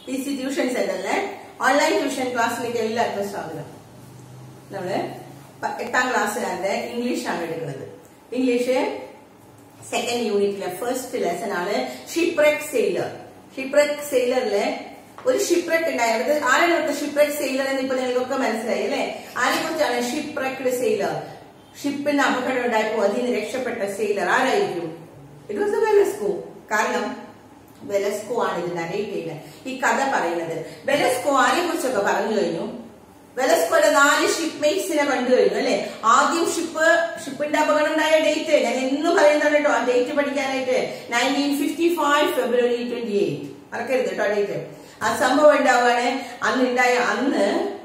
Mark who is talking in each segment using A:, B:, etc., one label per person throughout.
A: Easy tuition സെന്ററിലെ online tuition ക്ലാസ്സിലേക്ക് എല്ലാവർക്കും സ്വാഗതം നമ്മള് പ- എട്ടാം ക്ലാസ്സുകാരുടെ ഇംഗ്ലീഷ് ആണ് എടുക്കുന്നത് ഇംഗ്ലീഷ് സെക്കൻഡ് യൂണിറ്റിലെ ഫസ്റ്റ് ലെസൺ ആണ് ഷിപ്രക് സെയിലർ ഷിപ്രക് സെയിലറിലെ ഒരു ഷിപ്രക് ഉണ്ടായി അത് ആരാണ് ഇവിടുത്തെ ഷിപ്രക് സെയിലർ എന്ന് ഇപ്പൊ നിങ്ങൾക്കൊക്കെ മനസ്സിലായി അല്ലെ ആരെ കുറിച്ചാണ് ഷിപ്രക്ഡ് സെയിലർ ഷിപ്പിന് അപകടം ഉണ്ടായപ്പോ അതിന് രക്ഷപ്പെട്ട സെയിലർ ആരായിരിക്കും ഇറ്റ് വാസ് വെലസ്കോ കാരണം വെലസ്കോ ആണ് ഇത് നരേറ്റ് ചെയ്യുന്നത് ഈ കഥ പറയുന്നത് വെലസ്കോ ആരെ കുറിച്ചൊക്കെ പറഞ്ഞു കഴിഞ്ഞു വെലസ്കോയുടെ നാല് ഷിപ്പ് മേറ്റ്സിനെ കണ്ടു കഴിഞ്ഞു അല്ലെ ആദ്യം ഷിപ്പ് ഷിപ്പിന്റെ അപകടം ഉണ്ടായ ഡേറ്റ് ഞാൻ എന്നും പറയുന്നതാണ് കേട്ടോ ആ ഡേറ്റ് പഠിക്കാനായിട്ട് nineteen fifty five February twenty eight മറക്കരുത് കേട്ടോ ഡേറ്റ് ആ സംഭവം ഉണ്ടാവുകയാണ് അന്ന് ഉണ്ടായ അന്ന്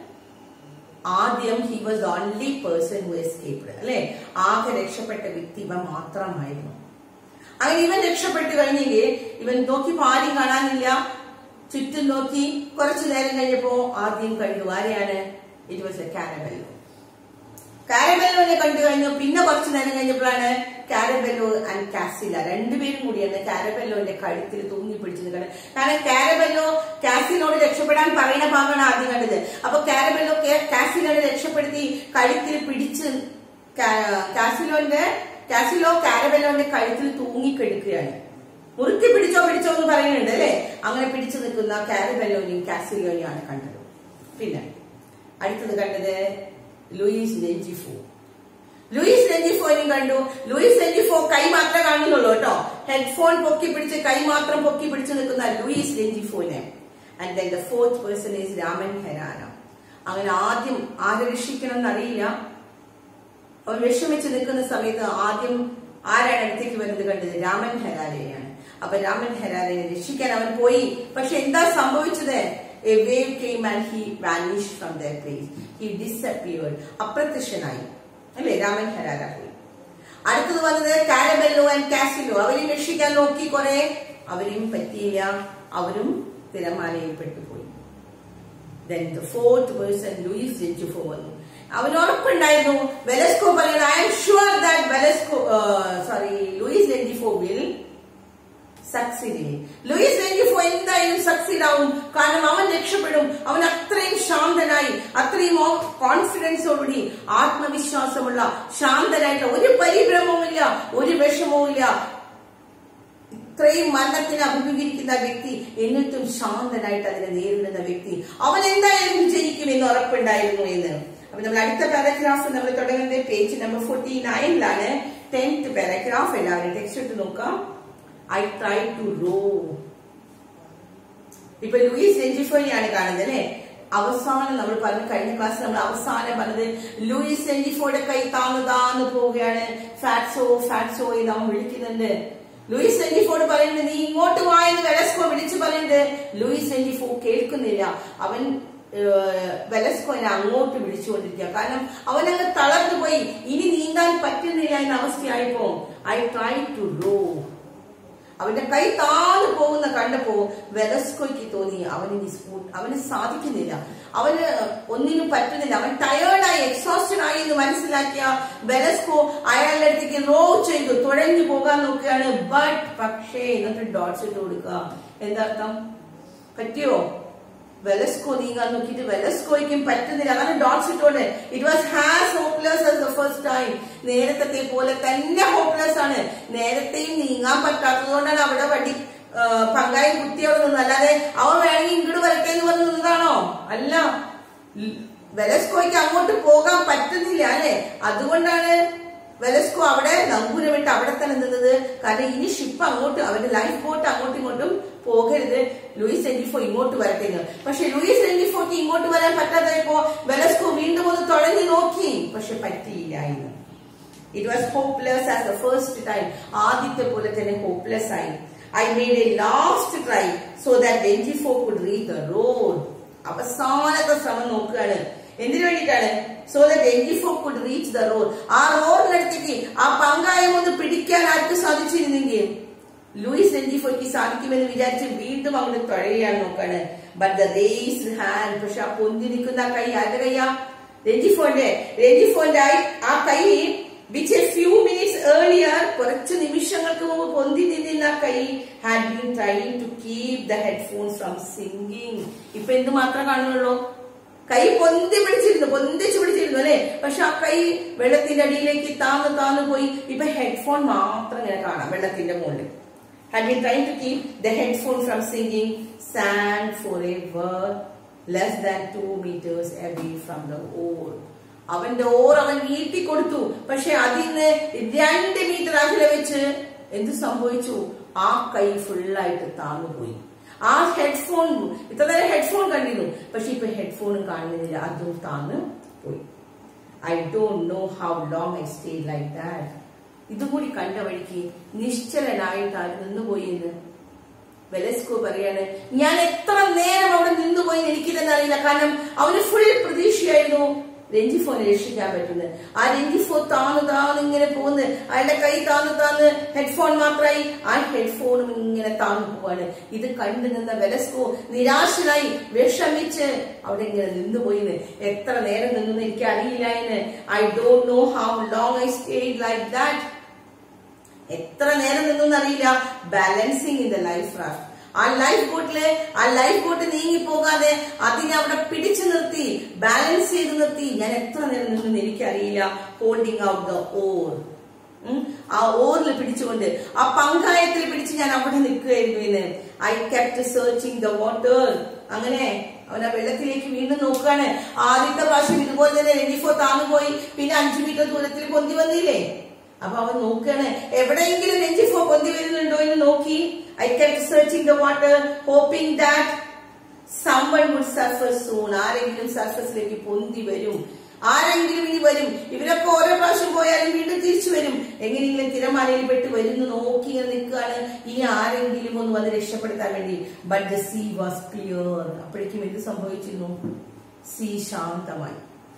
A: ആദ്യം he was only person who escaped അല്ലെ ആകെ രക്ഷപ്പെട്ട വ്യക്തി ഇവൻ മാത്രമായിരുന്നു അങ്ങനെ ഇവൻ രക്ഷപ്പെട്ട് കഴിഞ്ഞെങ്കിൽ ഇവൻ നോക്കിയപ്പോ ആരും കാണാനില്ല ചുറ്റും നോക്കി കുറച്ചു നേരം കഴിഞ്ഞപ്പോ ആദ്യം കണ്ടു ആരെയാണ് ഇറ്റ് വാസ് എ കാരബെല്ലോ കാരബെല്ലോനെ കണ്ടു കഴിഞ്ഞു പിന്നെ കുറച്ചു നേരം കഴിഞ്ഞപ്പോഴാണ് കാരബെല്ലോ ആൻഡ് കാസില രണ്ടുപേരും കൂടിയാണ് കാരബെല്ലോന്റെ കഴുത്തിൽ തൂങ്ങി പിടിച്ചു നിൽക്കുന്നത് കാരണം കാരബെല്ലോ കാസിനോട് രക്ഷപ്പെടാൻ പറയുന്ന ഭാഗമാണ് ആദ്യം കണ്ടത് അപ്പൊ കാരബെല്ലോ കേ- കാസിലോനെ രക്ഷപ്പെടുത്തി കഴുത്തിൽ പിടിച്ച് കാ- കാസിലോന്റെ കാസിലോ കാരബെല്ലോന്റെ കഴുത്തിൽ തൂങ്ങിക്കെടുക്കുകയാണ് മുറുക്കി പിടിച്ചോ പിടിച്ചോ എന്ന് പറയുന്നുണ്ട് അല്ലെ അങ്ങനെ പിടിച്ചു നിൽക്കുന്ന കാരബെല്ലോനെയും കാസിലോനെയും ആണ് കണ്ടത് പിന്നെ അടുത്തത് കണ്ടത് ലൂയിസ് ലെഞ്ചിഫോ ലൂയിസ് ലെഞ്ചിഫോയും കണ്ടു ലൂയിസ് ലെഞ്ചിഫോ കൈ മാത്രമേ കാണുന്നുള്ളൂ കേട്ടോ ഹെഡ്ഫോൺ പൊക്കി പിടിച്ച് കൈ മാത്രം പൊക്കി പിടിച്ചു നിൽക്കുന്ന ലൂയിസ് ലെഞ്ചിഫോനെ and then the fourth person is Ramon Herrera അങ്ങനെ ആദ്യം ആരെ രക്ഷിക്കണം എന്നറിയില്ല അവൻ വിഷമിച്ച് നിൽക്കുന്ന സമയത്ത് ആദ്യം ആരാണ് അടുത്തേക്ക് വരുന്നത് കണ്ടത് രാമൻ ഹെരാരയെയാണ് അപ്പൊ രാമൻ ഹെരാരയെ രക്ഷിക്കാൻ അവൻ പോയി പക്ഷെ എന്താ സംഭവിച്ചത് a wave came and he vanish from the place he disappeared അപ്രത്യക്ഷനായി അല്ലേ രാമൻ ഹെരാര പോയി അടുത്തത് വന്നത് കാരബെല്ലോ ആൻഡ് കാസിലോ അവരെയും രക്ഷിക്കാൻ നോക്കി കുറെ അവരെയും പറ്റിയില്ല അവരും തിരമാലയിൽ പെട്ടുപോയി then the fourth person Luis Rengifo വന്നു അവന് ഉറപ്പുണ്ടായിരുന്നു വെലസ്കോ പറയുന്നത് I'm sure that Velasco sorry Luis Rengifo will succeed Luis Rengifo എന്തായാലും സക്സീഡ് ആവും കാരണം അവൻ രക്ഷപ്പെടും അവൻ അത്രയും ശാന്തനായി അത്രയും കോൺഫിഡൻസോടുകൂടി ആത്മവിശ്വാസമുള്ള ശാന്തനായിട്ട് ഒരു പരിഭ്രമവുമില്ല ഒരു വിഷമവുമില്ല ഇത്രയും മരണത്തിന് അഭിമുഖീകരിക്കുന്ന വ്യക്തി എന്നിട്ടും ശാന്തനായിട്ട് അതിനെ നേരിടുന്ന വ്യക്തി അവൻ എന്തായാലും വിജയിക്കും എന്ന് ഉറപ്പുണ്ടായിരുന്നു എന്ന് അപ്പൊ നമ്മൾ അടുത്ത പാരഗ്രാഫ് നമ്മൾ തുടങ്ങുന്നത് പേജ് നമ്പർ ഫോർട്ടി നയനിലാണ് ടെൻത്ത് പാരഗ്രാഫ് എല്ലാവരും ടെക്സ്റ്റ് ഇട്ട് നോക്കാം ഐ ട്രൈ ടു റോ ഇപ്പൊ ലൂയിസ് സെഞ്ചിഫോയാണ് കാണുന്നത് അല്ലെ അവസാനം നമ്മൾ പറഞ്ഞു കഴിഞ്ഞ ക്ലാസ്സിൽ നമ്മൾ അവസാനം പറഞ്ഞത് ലൂയിസ് സെഞ്ചിഫോയുടെ കൈ താന്ന് താന്ന് പോവുകയാണ് ഫാറ്റ്സോ ഫാറ്റ്സോ എന്ന് അവൻ വിളിക്കുന്നുണ്ട് ലൂയിസ് സെഞ്ചിഫോട് പറയുന്നത് നീ ഇങ്ങോട്ട് വാ എന്ന് വെലസ്കോ വിളിച്ചു പറയുന്നത് ലൂയിസ് സെഞ്ചിഫോ കേൾക്കുന്നില്ല അവൻ ഏഹ്, വെലസ്കോനെ അങ്ങോട്ട് വിളിച്ചുകൊണ്ടിരിക്കുക കാരണം അവനങ്ങ് തളർന്നു പോയി ഇനി നീന്താൻ പറ്റുന്നില്ല എന്ന അവസ്ഥയായപ്പോ ഐ ട്രൈ ടു റോ അവന്റെ കൈ താഴെ പോകുന്ന കണ്ടപ്പോ വെലസ്കോയ്ക്ക് തോന്നി അവന് ഈ സ്കൂട്ട് അവന് സാധിക്കുന്നില്ല അവന് ഒന്നിനും പറ്റുന്നില്ല അവൻ ടയേർഡായി എക്സോസ്റ്റഡ് ആയി എന്ന് മനസ്സിലാക്കിയ വെലസ്കോ അയാളുടെ അടുത്തേക്ക് റോ ചെയ്തു തുഴഞ്ഞു പോകാൻ നോക്കുകയാണ് ബട്ട് പക്ഷേ എന്നിട്ട് ഡോട്ട്സ് ഇട്ട് കൊടുക്കുക എന്താർത്ഥം പറ്റിയോ വെലസ്കോ നീങ്ങാൻ നോക്കിയിട്ട് വെലസ്കോയ്ക്കും പറ്റുന്നില്ല അതാണ് ഡോട്ട്സ് ഇട്ടോണ്ട് it was has hopeless as the first time നേരത്തെ പോലെ തന്നെ ഹോപ്പ്ലെസ് ആണ് നേരത്തെയും നീങ്ങാൻ പറ്റാത്തത് കൊണ്ടാണ് അവിടെ വടി ആ, പങ്കായം കുത്തിയവിടെ നിന്നത് അല്ലാതെ അവൻ വേണമെങ്കിൽ ഇങ്ങോട്ട് വരട്ടെ എന്ന് പറഞ്ഞു നിന്നതാണോ അല്ല വെലസ്കോയ്ക്ക് അങ്ങോട്ട് പോകാൻ പറ്റുന്നില്ല അല്ലെ അതുകൊണ്ടാണ് വെലസ്കോ അവിടെ നങ്കൂരം വിട്ട് അവിടെ തന്നെ നിന്നത് കാരണം ഇനി ഷിപ്പ് അങ്ങോട്ട് അവന്റെ ലൈഫ് ബോട്ട് അങ്ങോട്ടും ഇങ്ങോട്ടും പോകരുത് ലൂയിസ് എൻഡിഫോ ഇങ്ങോട്ട് വരട്ടെ എന്ന് പക്ഷെ ലൂയിസ് എൻഡിഫോക്ക് ഇങ്ങോട്ട് വരാൻ പറ്റാതായപ്പോ വെലസ്കോ വീണ്ടും ഒന്ന് തുടങ്ങി നോക്കി പക്ഷെ പറ്റിയില്ല എന്ന് it was hopeless as the first time ആദ്യത്തെ പോലെ തന്നെ ഹോപ്പ്ലെസ് ആയി I made a last try so that Rengifo could read the road അവസാനത്തെ ശ്രമം നോക്കുകയാണ് എന്തിനു വേണ്ടിയിട്ടാണ് so that Rengifo could reach the road ആ റോഡിനടുത്തേക്ക് ആ പങ്കായം ഒന്ന് പിടിക്കാൻ ആർക്ക് സാധിച്ചിരുന്നെങ്കിൽ ലൂയിസ് എൻജിഫോയ്ക്ക് സാധിക്കുമെന്ന് വിചാരിച്ച് വീണ്ടും അവിടെ തുഴയാൻ നോക്കാണ് ബട്ട് ദ റേസ് ഹാൻഡ് പക്ഷെ ആ പൊന്തി നിൽക്കുന്ന ആ കൈ ആരുടെ കൈയാ രഞ്ജിഫോന്റെ രഞ്ജിഫോന്റെ ആ- ആ കൈ which a few minutes earlier കുറച്ച് നിമിഷങ്ങൾക്ക് മുമ്പ് പൊന്തി നിന്നിരുന്ന ആ കൈ had been trying to keep the headphones from singing ഇപ്പൊ എന്ത് മാത്രം കാണുന്നുള്ളൂ കൈ പൊന്തി പിടിച്ചിരുന്നു പൊന്തിച്ച് പിടിച്ചിരുന്നു അല്ലെ പക്ഷെ ആ കൈ വെള്ളത്തിന്റെ അടിയിലേക്ക് താന്ന് താന്ന് പോയി ഇപ്പൊ ഹെഡ്ഫോൺ മാത്രം ഇങ്ങനെ കാണാം വെള്ളത്തിന്റെ മുകളിൽ had been trying to keep the headphone from singing sang forever less than two meters away from the oar അവന്റെ ഓർ അവൻ നീട്ടി കൊടുത്തു പക്ഷെ അതിന്ന് രണ്ട് മീറ്റർ അകലെ വെച്ച് എന്ത് സംഭവിച്ചു ആ കൈ ഫുള്ളായിട്ട് താന്നുപോയി ആ ഹെഡ്ഫോൺ ഇത്ര നേരം ഹെഡ്ഫോൺ കണ്ടിരുന്നു പക്ഷെ ഇപ്പൊ ഹെഡ്ഫോണും കാണുന്നില്ല അതും താന്ന് പോയി I don't know how long I stay like that ഇതും കൂടി കണ്ട വഴിക്ക് നിശ്ചലനായിട്ട് ആര് നിന്നുപോയി എന്ന് വെലസ്കോ പറയാണ് ഞാൻ എത്ര നേരം അവിടെ നിന്നുപോയി എന്ന് എനിക്ക് തന്നെ അറിയില്ല കാരണം അവന് ഫുൾ പ്രതീക്ഷയായിരുന്നു രഞ്ജിഫോനെ രക്ഷിക്കാൻ പറ്റുന്നത് ആ രഞ്ജിഫോ താന്ന് താന്ന് ഇങ്ങനെ പോകുന്നത് അയാളുടെ കൈ താന്ന് താന്ന് ഹെഡ്ഫോൺ മാത്രമായി ആ ഹെഡ്ഫോണും ഇങ്ങനെ താന്നു പോവാണ് ഇത് കണ്ടു നിന്ന വെലസ്കോ നിരാശനായി വിഷമിച്ച് അവിടെ ഇങ്ങനെ നിന്നുപോയിന്ന് എത്ര നേരം നിന്നു എനിക്ക് അറിയില്ല എന്ന് I don't know how long I stayed like that എത്ര നേരം നിന്നൊന്നും അറിയില്ല balancing in the life raft ആ ലൈഫ് ബോട്ടില് ആ ലൈഫ് ബോട്ട് നീങ്ങി പോകാതെ അതിനെ അവിടെ പിടിച്ചു നിർത്തി ബാലൻസ് ചെയ്ത് നിർത്തി ഞാൻ എത്ര നേരം നിന്നെന്ന് എനിക്കറിയില്ല ഹോൾഡിങ് ഔട്ട് ദ ഓർ ആ ഓറിൽ പിടിച്ചുകൊണ്ട് ആ പങ്കായത്തിൽ പിടിച്ച് ഞാൻ അവിടെ നിൽക്കുകയായിരുന്നു ഇന്ന് I kept searching the water അങ്ങനെ അവൻ ആ വെള്ളത്തിലേക്ക് വീണ്ടും നോക്കുകയാണ് ആദ്യത്തെ പ്രാവശ്യം ഇതുപോലെ തന്നെ രഞ്ജിഫോ താന്നുപോയി പിന്നെ അഞ്ചു മീറ്റർ ദൂരത്തിൽ പൊന്തി വന്നില്ലേ അപ്പൊ അവൻ നോക്കുകയാണ് എവിടെയെങ്കിലും രഞ്ജിഫോ പൊന്തി വരുന്നുണ്ടോ എന്ന് നോക്കി I kept searching the water hoping that someone would surface soon ആരെങ്കിലും സർഫസിലേക്ക് പൊന്തി വരും ആരെങ്കിലും ഇനി വരും ഇവരൊക്കെ ഓരോ പ്രാവശ്യം പോയാലും വീണ്ടും തിരിച്ചു വരും എങ്ങനെയെങ്കിലും തിരമാലയിൽ പെട്ട് വരുന്നു നോക്കി ഇങ്ങനെ നിൽക്കുകയാണ് ഇനി ആരെങ്കിലും ഒന്ന് വന്ന് രക്ഷപ്പെടുത്താൻ വേണ്ടി but the sea was clear അപ്പോഴേക്കും എന്ത് സംഭവിച്ചിരുന്നു സീ ശാന്തമായി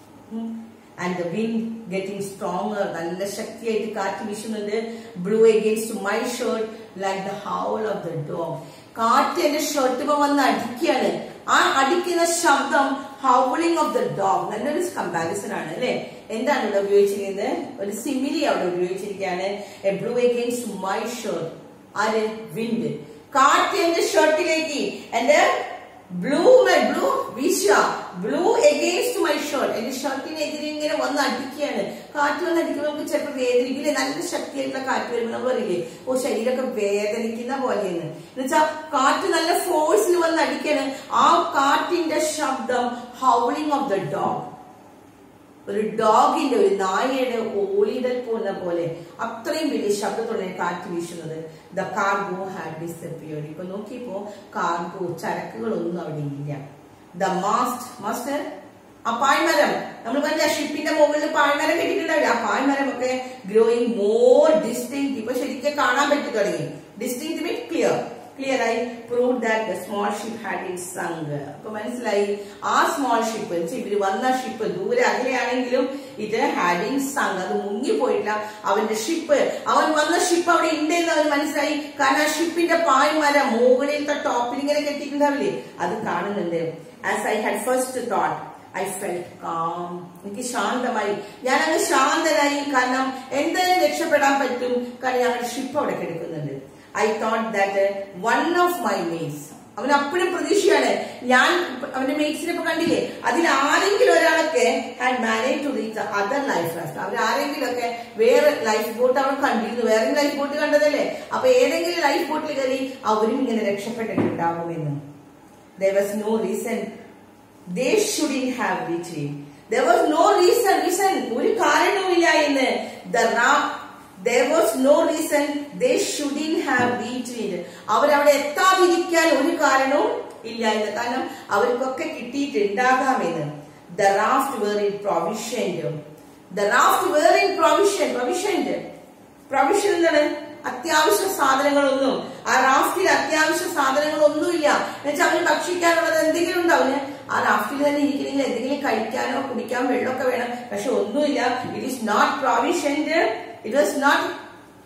A: and the wind getting stronger നല്ല ശക്തിയായിട്ട് കാറ്റ് വീശുന്നുണ്ട് blew against my shirt like the howl of the dog കാറ്റ് എന്റെ ഷർട്ടുമ വന്ന് അടിക്കുകയാണ് ആ അടിക്കുന്ന ശബ്ദം ഹൗളിംഗ് ഓഫ് ദ ഡോഗ് നല്ലൊരു കമ്പാരിസൺ ആണ് അല്ലെ എന്താണ് ഇവിടെ ഉപയോഗിച്ചിരിക്കുന്നത് ഒരു സിമിലി അവിടെ ഉപയോഗിച്ചിരിക്കുകയാണ് a blew against my shirt ആര് വിൻഡ് കാറ്റ് എന്റെ ഷർട്ടിലേക്ക് എന്റെ ബ്ലൂ മൈ ബ്ലൂ വീശുക ബ്ലൂ എഗെയിൻസ്റ്റ് മൈ ഷർട്ട് എന്റെ ഷർട്ടിനെതിരെ ഇങ്ങനെ വന്ന് അടിക്കുകയാണ് കാറ്റ് വന്ന് അടിക്കുമ്പോൾ നമുക്ക് ചിലപ്പോൾ വേദനിക്കില്ലേ നല്ല ശക്തിയായിട്ടുള്ള കാറ്റ് വരുമ്പോൾ നമ്മൾ പറയില്ലേ ഓ ശരീരമൊക്കെ വേദനിക്കുന്ന പോലെയെന്ന് എന്നുവെച്ചാൽ കാറ്റ് നല്ല ഫോഴ്സിൽ വന്ന് അടിക്കാണ് ആ കാറ്റിന്റെ ശബ്ദം ഹൗളിംഗ് ഓഫ് ദ ഡോഗ് ഒരു ഡോഗിന്റെ ഒരു നായയുടെ ഓളിടൽ പോകുന്ന പോലെ അത്രയും വലിയ ശബ്ദത്തോടെ കാറ്റ് വീശുന്നത് ദ കാർഗോ ഹാഡ് ഡിസപ്പിയർഡ് ഇപ്പൊ നോക്കിയപ്പോ കാർഗോ ചരക്കുകളൊന്നും അവിടെ ഇല്ല ദ മാസ്റ്റ് മാസ്റ്റർ ആ പാഴ്മരം നമ്മൾ പറഞ്ഞ ഷിപ്പിന്റെ മുകളിൽ പാഴ്മരം കെട്ടിട്ടുണ്ടാവില്ല ആ പാഴ്മരം ഒക്കെ ഗ്രോയിങ് മോർ ഡിസ്റ്റിങ് ഇപ്പൊ ശരിക്കും കാണാൻ പറ്റി തുടങ്ങി ഡിസ്റ്റിങ് മീൻ ക്ലിയർ ക്ലിയർ ആയി prove that the small ship had in sunk അപ്പൊ മനസ്സിലായി ആ സ്മോൾ ഷിപ്പ് ഇവര് വന്ന ഷിപ്പ് ദൂരെ അകലെയാണെങ്കിലും ഇത് ഹാഡ് ഇൻ സങ്ക് അത് മുങ്ങിപ്പോയിട്ടില്ല അവന്റെ ഷിപ്പ് അവൻ വന്ന ഷിപ്പ് അവിടെ ഉണ്ടെന്ന് അവൻ മനസ്സിലായി കാരണം ആ ഷിപ്പിന്റെ പായ്മരം മുകളിലത്തെ ടോപ്പിൽ ഇങ്ങനെ കെട്ടിയിട്ടുണ്ടാവില്ലേ അത് കാണുന്നുണ്ട് as I had first thought I fell calm എനിക്ക് ശാന്തമായി ഞാൻ അങ്ങ് ശാന്തനായി കാരണം എന്തായാലും രക്ഷപ്പെടാൻ പറ്റും കാരണം ഞങ്ങളുടെ ഷിപ്പ് അവിടെ കിടക്കുന്നുണ്ട് I thought that one of my mates അവൻ അപ്പോഴും പ്രതീക്ഷയാണ് ഞാൻ അവന്റെ മെയ്റ്റ്സിനെ ഇപ്പൊ കണ്ടില്ലേ അതിൽ ആരെങ്കിലും ഒരാളൊക്കെ had manage to reach other life raft അവർ ആരെങ്കിലും ഒക്കെ വേറെ ലൈഫ് ബോട്ട് അവൻ കണ്ടിരുന്നു വേറെ ലൈഫ് ബോട്ട് കണ്ടതല്ലേ അപ്പൊ ഏതെങ്കിലും ലൈഫ് ബോട്ടിൽ കയറി അവരും ഇങ്ങനെ രക്ഷപ്പെട്ടിട്ടുണ്ടാവുമെന്ന് there was no reason they shouldn't have reach there was no reason reason ഒരു കാരണവുമില്ല എന്ന് the there was no reason they shouldn't have reach അവരവിടെ എത്താതിരിക്കാൻ ഒരു കാരണവും ഇല്ല എന്ന് കാരണം അവർക്കൊക്കെ കിട്ടിയിട്ടുണ്ടാകാമെന്ന് the raft were in provisioned the raft were in provision provisioned provision എന്താണ് അത്യാവശ്യ സാധനങ്ങളൊന്നും ആ റാഫ്റ്റിൽ അത്യാവശ്യ സാധനങ്ങളൊന്നുമില്ല എന്നുവെച്ചാൽ അവന് ഭക്ഷിക്കാനുള്ളത് എന്തെങ്കിലും ഉണ്ട് അവന് ആ റാഫ്റ്റിൽ തന്നെ ഇരിക്കണമെങ്കിൽ എന്തെങ്കിലും കഴിക്കാനോ കുടിക്കാൻ വെള്ളമൊക്കെ വേണം പക്ഷെ ഒന്നുമില്ല it is not provisioned it was not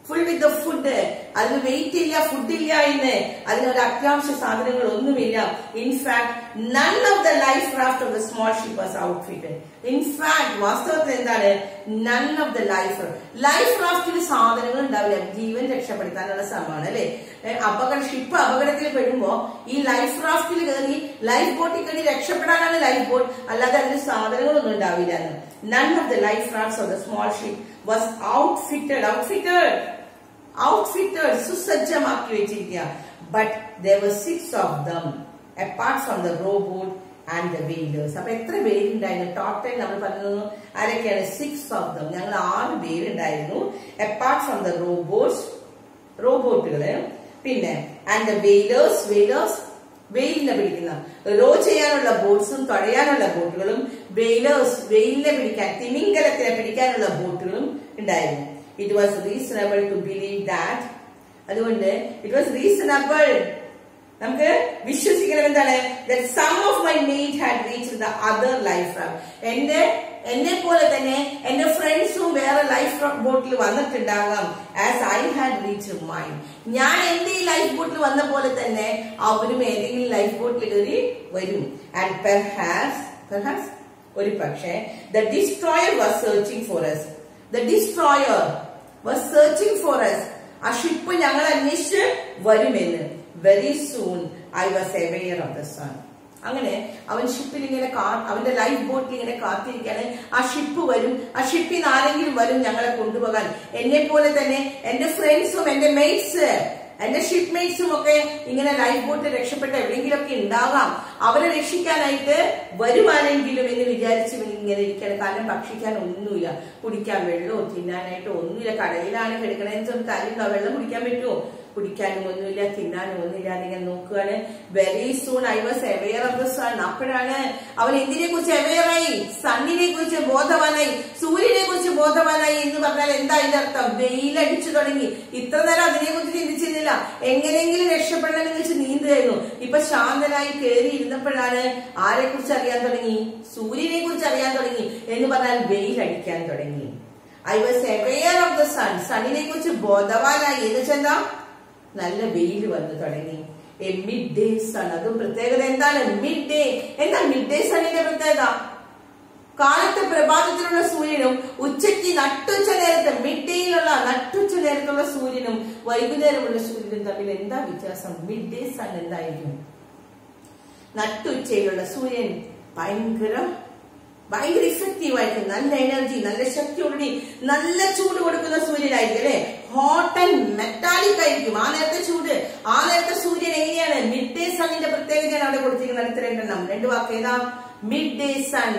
A: full with the food അതിന് വെയിറ്റ് ഇല്ല ഫുഡ് ഇല്ല എന്ന് അതിനൊരു അത്യാവശ്യ സാധനങ്ങൾ ഒന്നുമില്ല in fact none of the life craft of the small ship was outfit in fact വാസ്തവത്തിൽ എന്താണ് none of the life life ക്രാഫ്റ്റിന് സാധനങ്ങൾ ഉണ്ടാവില്ല ജീവൻ രക്ഷപ്പെടുത്താനുള്ള ശ്രമമാണ് അല്ലെ അപകട ഷിപ്പ് അപകടത്തിൽ പെടുമ്പോ ഈ ലൈഫ് ക്രാഫ്റ്റിൽ കയറി ലൈഫ് ബോട്ടിൽ കയറി രക്ഷപ്പെടാനാണ് ലൈഫ് ബോട്ട് അല്ലാതെ അതിന് സാധനങ്ങളൊന്നും ഉണ്ടാവില്ല എന്ന് none of the life crafts of the small ship was outfitted outfitted outfitted സുസജ്ജമാക്കി വെച്ചിരിക്കുക but there six of them apart from the robot and the whalers അപ്പൊ എത്ര പേരുണ്ടായിരുന്നു ടോട്ടൽ നമ്മൾ പറഞ്ഞു ആരൊക്കെയാണ് സിക്സ് ഓഫ് ദം ഞങ്ങൾ ആറ് പേരുണ്ടായിരുന്നു അപ്പാർട്ട് ഫ്രം ദ റോബോട്ട്സ് റോബോട്ടുകള് പിന്നെ ആൻഡ് ദ വെയിലേഴ്സ് വെയിലേഴ്സ് വെയിലിനെ പിടിക്കുന്ന റോ ചെയ്യാനുള്ള ബോട്ട്സും തടയാനുള്ള ബോട്ടുകളും വെയിലേഴ്സ് വെയിലിനെ പിടിക്കാൻ തിമിംഗലത്തിനെ പിടിക്കാനുള്ള ബോട്ടുകളും ഉണ്ടായിരുന്നു it was reasonable to believe that അതുകൊണ്ട് ഇറ്റ് വാസ് റീസണബിൾ നമുക്ക് വിശ്വസിക്കണം എന്താണ് some of my mate had reach the other life എന്റെ എന്നെ പോലെ തന്നെ എന്റെ ഫ്രണ്ട്സും വേറെ ലൈഫ് ബോട്ടിൽ വന്നിട്ടുണ്ടാകാം as I had reach mine ഞാൻ എന്റെ ഈ ലൈഫ് ബോട്ടിൽ വന്ന പോലെ തന്നെ അവരും ഏതെങ്കിലും ലൈഫ് ബോട്ടിൽ കയറി വരും ആൻഡ് പെർഹാസ് പെർഹാസ് ഒരു പക്ഷേ the destroyer was searching for us the destroyer was searching for us ആ ഷിപ്പ് ഞങ്ങൾ അന്വേഷിച്ച് വരുമെന്ന് very soon I was aware of the sun അങ്ങനെ അവൻ ഷിപ്പിൽ ഇങ്ങനെ അവന്റെ ലൈഫ് ബോട്ടിൽ ഇങ്ങനെ കാത്തിരിക്കാണ് ആ ഷിപ്പ് വരും ആ ഷിപ്പിൽ നിന്ന് ആരെങ്കിലും വരും ഞങ്ങളെ കൊണ്ടുപോകാൻ എന്നെ പോലെ തന്നെ എന്റെ ഫ്രണ്ട്സും എന്റെ മെയ്റ്റ്സ് എന്റെ ഷിപ്പ്മേറ്റ്സും ഒക്കെ ഇങ്ങനെ ലൈഫ് ബോട്ടിൽ രക്ഷപ്പെട്ട എവിടെയെങ്കിലുമൊക്കെ ഉണ്ടാകാം അവരെ രക്ഷിക്കാനായിട്ട് വരുമാനെങ്കിലും എന്ന് വിചാരിച്ച് ഇങ്ങനെ ഇരിക്കണം കാരണം ഭക്ഷിക്കാൻ ഒന്നുമില്ല കുടിക്കാൻ വെള്ളമോ തിന്നാനായിട്ടോ ഒന്നുമില്ല കടയിലാണ് കിടക്കണേന്ന് കാര്യമുണ്ടോ വെള്ളം കുടിക്കാൻ പറ്റുമോ കുടിക്കാനും ഒന്നുമില്ല തിന്നാനും ഒന്നുമില്ല എന്നിങ്ങനെ നോക്കുകയാണ് very soon I was aware of the sun അപ്പോഴാണ് അവൻ എന്തിനെ കുറിച്ച് അവെയറായി സണ്ണിനെ കുറിച്ച് ബോധവാനായി സൂര്യനെ കുറിച്ച് ബോധവാനായി എന്ന് പറഞ്ഞാൽ എന്താ അതിന്റെ അർത്ഥം വെയിലടിച്ചു തുടങ്ങി ഇത്ര നേരം അതിനെ കുറിച്ച് ചിന്തിച്ചിരുന്നില്ല എങ്ങനെയെങ്കിലും രക്ഷപ്പെടണം എന്ന് വെച്ച് നീന്തുകയായിരുന്നു ഇപ്പൊ ശാന്തനായി കയറി ഇരുന്നപ്പോഴാണ് ആരെ കുറിച്ച് അറിയാൻ തുടങ്ങി സൂര്യനെ കുറിച്ച് അറിയാൻ തുടങ്ങി എന്ന് പറഞ്ഞാൽ വെയിലടിക്കാൻ തുടങ്ങി I was aware of the sun സണ്ണിനെ കുറിച്ച് ബോധവാനായി എന്ന് വെച്ചാൽ നല്ല വെയിൽ വന്നു തുടങ്ങി എ മിഡ് ഡേ സൺ അതും പ്രത്യേകത എന്താണ് മിഡ് ഡേ എന്താ മിഡ് ഡേ സണ്ണിന്റെ പ്രത്യേകത കാലത്തെ പ്രഭാതത്തിലുള്ള സൂര്യനും ഉച്ചയ്ക്ക് നട്ടുച്ച നേരത്തെ മിഡ് ഡേയിലുള്ള നട്ടുച്ച നേരത്തുള്ള സൂര്യനും വൈകുന്നേരമുള്ള സൂര്യനും തമ്മിൽ എന്താ വ്യത്യാസം മിഡ് ഡേ സൺ എന്തായിരിക്കും നട്ടുച്ചയിലുള്ള സൂര്യൻ ഭയങ്കര ഭയങ്കര ഇഫക്റ്റീവ് ആയിട്ട് നല്ല എനർജി നല്ല ശക്തിയോടുകൂടി നല്ല ചൂട് കൊടുക്കുന്ന സൂര്യനായിരിക്കും അല്ലെ ഹോട്ട് ആൻഡ് മെറ്റാലിക് ആയിരിക്കും ആ നേരത്തെ ചൂട് ആ നേരത്തെ സൂര്യൻ എങ്ങനെയാണ് മിഡ് ഡേ സണ്ണിന്റെ പ്രത്യേകതയാണ് അവിടെ കൊടുത്തിരിക്കുന്നത് അടുത്ത രണ്ടെണ്ണം രണ്ട് വാക്ക് ഏതാ മിഡ് ഡേ സൺ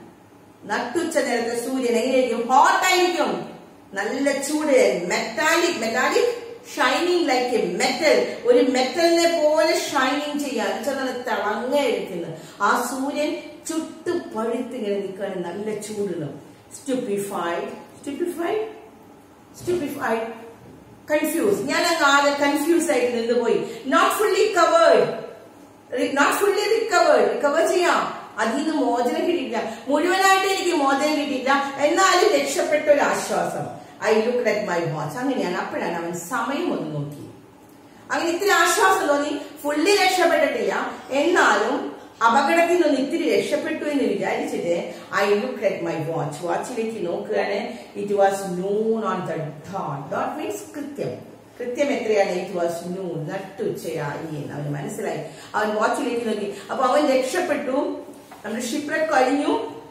A: നട്ടുച്ച നേരത്തെ സൂര്യൻ എങ്ങനെയായിരിക്കും ഹോട്ട് ആയിരിക്കും നല്ല ചൂട് metallic metallic shining like a metal ഒരു മെറ്റലിനെ പോലെ ഷൈനിങ് ചെയ്യാൻ നല്ല തിളങ്ങ എടുക്കുന്നു ആ സൂര്യൻ ചുട്ടു പഴുത്ത് ഇങ്ങനെ നിൽക്കാൻ നല്ല ചൂടിനും സ്റ്റുപ്പിഫൈഡ് സ്റ്റുപ്പിഫൈഡ് സ്റ്റുപ്പിഫൈഡ് കൺഫ്യൂസ് ഞാൻ അങ്ങ് ആകെ കൺഫ്യൂസ് ആയിട്ട് നിന്ന് പോയി not fully covered not fully recovered recover ചെയ്യാം അതിൽ നിന്ന് മോചനം കിട്ടിയില്ല മുഴുവനായിട്ട് എനിക്ക് മോചനം കിട്ടിയില്ല എന്നാലും രക്ഷപ്പെട്ട ഒരു ആശ്വാസം I look at my watch അങ്ങനെയാണ് അപ്പോഴാണ് അവൻ സമയം ഒന്ന് നോക്കി അങ്ങനെ ഇത്തിരി ആശ്വാസം തോന്നി ഫുള്ളി രക്ഷപ്പെട്ടിട്ടില്ല എന്നാലും അപകടത്തിൽ നിന്ന് ഇത്തിരി രക്ഷപ്പെട്ടു എന്ന് വിചാരിച്ചിട്ട് I look at my watch വാച്ചിലേക്ക് നോക്കുകയാണ് it was noon on the dot dot means കൃത്യം കൃത്യം എത്രയാണ് ഇറ്റ് വാസ് നൂൺ നട്ടുച്ചയായി എന്ന് അവന് മനസ്സിലായി അവൻ വാച്ചിലേക്ക് നോക്കി അപ്പൊ അവൻ രക്ഷപ്പെട്ടു നമ്മുടെ ഷിപ്രക്ക് കഴിഞ്ഞു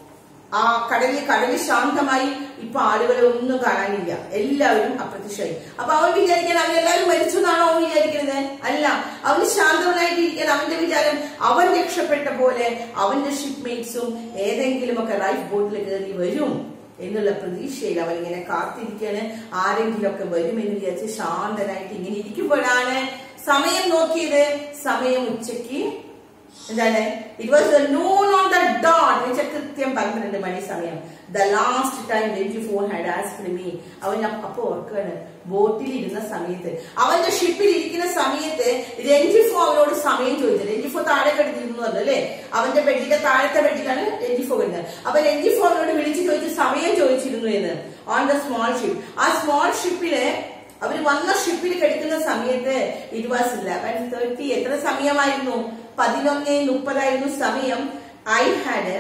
A: ആ കടലിൽ കടലിൽ ശാന്തമായി ഇപ്പൊ ആളുകളെ ഒന്നും കാണാനില്ല എല്ലാവരും അപ്രത്യക്ഷമായി അപ്പൊ അവൻ വിചാരിക്കാൻ അവരെല്ലാവരും മരിച്ചു എന്നാണോ അവൻ വിചാരിക്കുന്നത് അല്ല അവന് ശാന്തവനായിട്ട് ഇരിക്കാൻ അവന്റെ വിചാരം അവൻ രക്ഷപ്പെട്ട പോലെ അവന്റെ ഷിപ്പ്മേറ്റ്സും ഏതെങ്കിലും ഒക്കെ ലൈഫ് ബോട്ടിൽ കയറി വരും എന്നുള്ള പ്രതീക്ഷയിൽ അവൻ ഇങ്ങനെ കാത്തിരിക്കാണ് ആരെങ്കിലും ഒക്കെ വരും എന്ന് വിചാരിച്ച് ശാന്തനായിട്ട് ഇങ്ങനെ ഇരിക്കുമ്പോഴാണ് സമയം നോക്കിയത് സമയം ഉച്ചയ്ക്ക് എന്താണ് it was the noon on the dot വെച്ചാൽ കൃത്യം പന്ത്രണ്ട് മണി സമയം the last time twenty four had asked me അവൻ അപ്പൊ ഓർക്കാണ് ബോട്ടിൽ ഇരുന്ന സമയത്ത് അവന്റെ ഷിപ്പിൽ ഇരിക്കുന്ന സമയത്ത് രഞ്ജിഫോ അവനോട് സമയം ചോദിച്ചത് രഞ്ജിഫോ താഴെ കിടന്നിരുന്നു അല്ലേ അവന്റെ ബെഡിന്റെ താഴത്തെ ബെഡിലാണ് രഞ്ജിഫോ കിടന്നത് അപ്പൊ രഞ്ജിഫോ അവനോട് വിളിച്ചു ചോദിച്ചു സമയം ചോദിച്ചിരുന്നു എന്ന് ഓൺ ദ സ്മോൾ ഷിപ്പ് ആ സ്മോൾ ഷിപ്പില് അവർ വന്ന ഷിപ്പിൽ കിടക്കുന്ന സമയത്ത് ഇറ്റ് വാസ് ലെവൻ തേർട്ടി എത്ര സമയമായിരുന്നു പതിനൊന്ന് മുപ്പതായിരുന്നു സമയം I had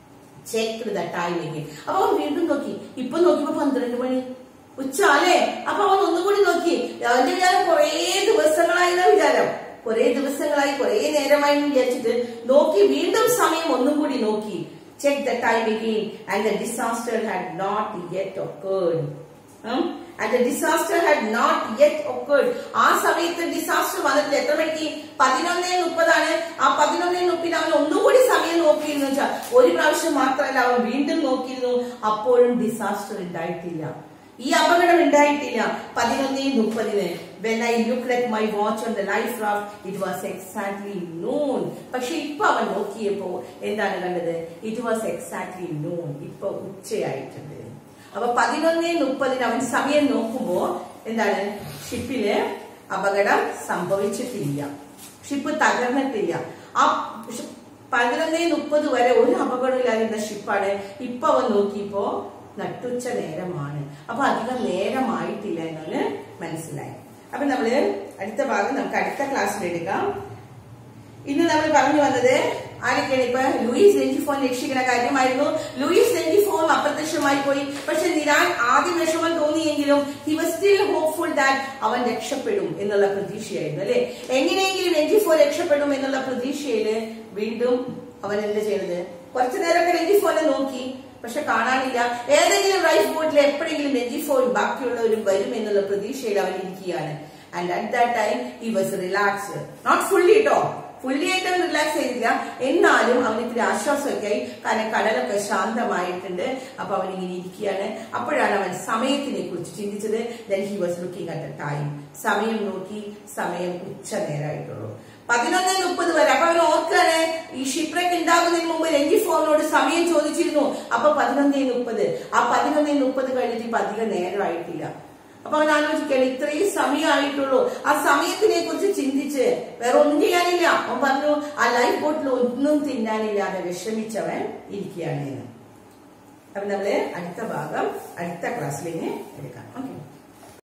A: check the time again അപ്പൊ അവൻ വീണ്ടും നോക്കി ഇപ്പൊ നോക്കിയപ്പോ പന്ത്രണ്ട് മണി ഉച്ച അല്ലേ അപ്പൊ അവൻ ഒന്നുകൂടി നോക്കി അവന്റെ വിചാരം കുറേ ദിവസങ്ങളായി എന്നാ വിചാരം കുറേ ദിവസങ്ങളായി കുറേ നേരമായി എന്ന് വിചാരിച്ചിട്ട് നോക്കി വീണ്ടും സമയം ഒന്നും കൂടി നോക്കി check the time again and the disaster had not yet occurred ഉം? and the disaster had not yet occurred ആ സമയത്ത് ഡിസാസ്റ്റർ വന്നിട്ടില്ല എത്ര മണിക്ക് പതിനൊന്നേ മുപ്പതാണ് ആ പതിനൊന്നേ മുപ്പിന് അവൻ ഒന്നുകൂടി സമയം നോക്കിയിരുന്നു വെച്ചാൽ ഒരു പ്രാവശ്യം മാത്രമല്ല അവൻ വീണ്ടും നോക്കിയിരുന്നു അപ്പോഴും ഡിസാസ്റ്റർ ഉണ്ടായിട്ടില്ല ഈ അപകടം ഉണ്ടായിട്ടില്ല പതിനൊന്നേ മുപ്പതിന് when I look like my watch on the life raft it was exactly noon പക്ഷെ ഇപ്പൊ അവൻ നോക്കിയപ്പോ എന്താണ് കണ്ടത് ഇറ്റ് വാസ് എക്സാക്ട്ലി നൂൺ ഇപ്പൊ ഉച്ചയായിട്ടുണ്ട് അപ്പൊ പതിനൊന്നേ മുപ്പതിന് അവൻ സമയം നോക്കുമ്പോ എന്താണ് ഷിപ്പില് അപകടം സംഭവിച്ചിട്ടില്ല ഷിപ്പ് തകർന്നിട്ടില്ല ആ ഷി- പതിനൊന്നേ മുപ്പത് വരെ ഒരു അപകടം ഇല്ലാതിരുന്ന ഷിപ്പാണ് ഇപ്പൊ അവൻ നോക്കിയപ്പോ നട്ടുച്ച നേരമാണ് അപ്പൊ അധികം നേരമായിട്ടില്ല എന്നവന് മനസ്സിലായി അപ്പൊ നമ്മള് അടുത്ത ഭാഗം നമുക്ക് അടുത്ത ക്ലാസ്സിൽ എടുക്കാം ഇന്ന് നമ്മൾ പറഞ്ഞു വന്നത് ആരൊക്കെയാണ് ഇപ്പൊ ലൂയിസ് രഞ്ജിഫോൻ രക്ഷിക്കുന്ന കാര്യമായിരുന്നു ലൂയിസ് രഞ്ജിഫോൺ അപ്രത്യക്ഷമായി പോയി പക്ഷെ നിരാൻ ആദ്യം വിഷമം തോന്നിയെങ്കിലും he was still hopeful that അവൻ രക്ഷപ്പെടും എന്നുള്ള പ്രതീക്ഷയായിരുന്നു അല്ലെ എങ്ങനെയെങ്കിലും രഞ്ജിഫോ രക്ഷപ്പെടും എന്നുള്ള പ്രതീക്ഷയില് വീണ്ടും അവൻ എന്താ ചെയ്തത് കുറച്ചു നേരമൊക്കെ രഞ്ജിഫോനെ നോക്കി പക്ഷെ കാണാനില്ല ഏതെങ്കിലും റൈഫ് ബോട്ടിൽ എപ്പോഴെങ്കിലും രഞ്ജിഫോൻ ബാക്കിയുള്ളവരും വരും എന്നുള്ള പ്രതീക്ഷയിൽ അവൻ ഇരിക്കുകയാണ് and at that time he was relaxed not fully കേട്ടോ ഫുള്ളി ആയിട്ടും റിലാക്സ് ചെയ്തില്ല എന്നാലും അവന് ഇത്തിരി ആശ്വാസമൊക്കെ ആയി കാരണം കടലൊക്കെ ശാന്തമായിട്ടുണ്ട് അപ്പൊ അവൻ ഇങ്ങനെ ഇരിക്കുകയാണ് അപ്പോഴാണ് അവൻ സമയത്തിനെ കുറിച്ച് ചിന്തിച്ചത് then he was looking at time സമയം നോക്കി സമയം ഉച്ച നേരമായിട്ടുള്ളൂ പതിനൊന്ന് മുപ്പത് വരെ അപ്പൊ അവൻ ഓർക്കാണ് ഈ ഷിപ്രക്ക് ഉണ്ടാകുന്നതിന് മുമ്പ് രഞ്ജി ഫോണിനോട് സമയം ചോദിച്ചിരുന്നു അപ്പൊ പതിനൊന്നേ മുപ്പത് ആ പതിനൊന്നേ മുപ്പത് കഴിഞ്ഞിട്ട് ഇപ്പൊ അധികം നേരമായിട്ടില്ല അപ്പൊ അവൻ ആലോചിക്കുകയാണ് ഇത്രയും സമയമായിട്ടുള്ളൂ ആ സമയത്തിനെ കുറിച്ച് ചിന്തിച്ച് വേറെ ഒന്നും ചെയ്യാനില്ല അവൻ പറഞ്ഞു ആ ലൈഫ് ബോട്ടിൽ ഒന്നും തിന്നാനില്ലാതെ വിഷമിച്ചവൻ ഇരിക്കുകയാണ് എന്ന് അപ്പൊ നമ്മള് അടുത്ത ഭാഗം അടുത്ത ക്ലാസ്സിലേക്ക് എടുക്കാം ഓക്കെ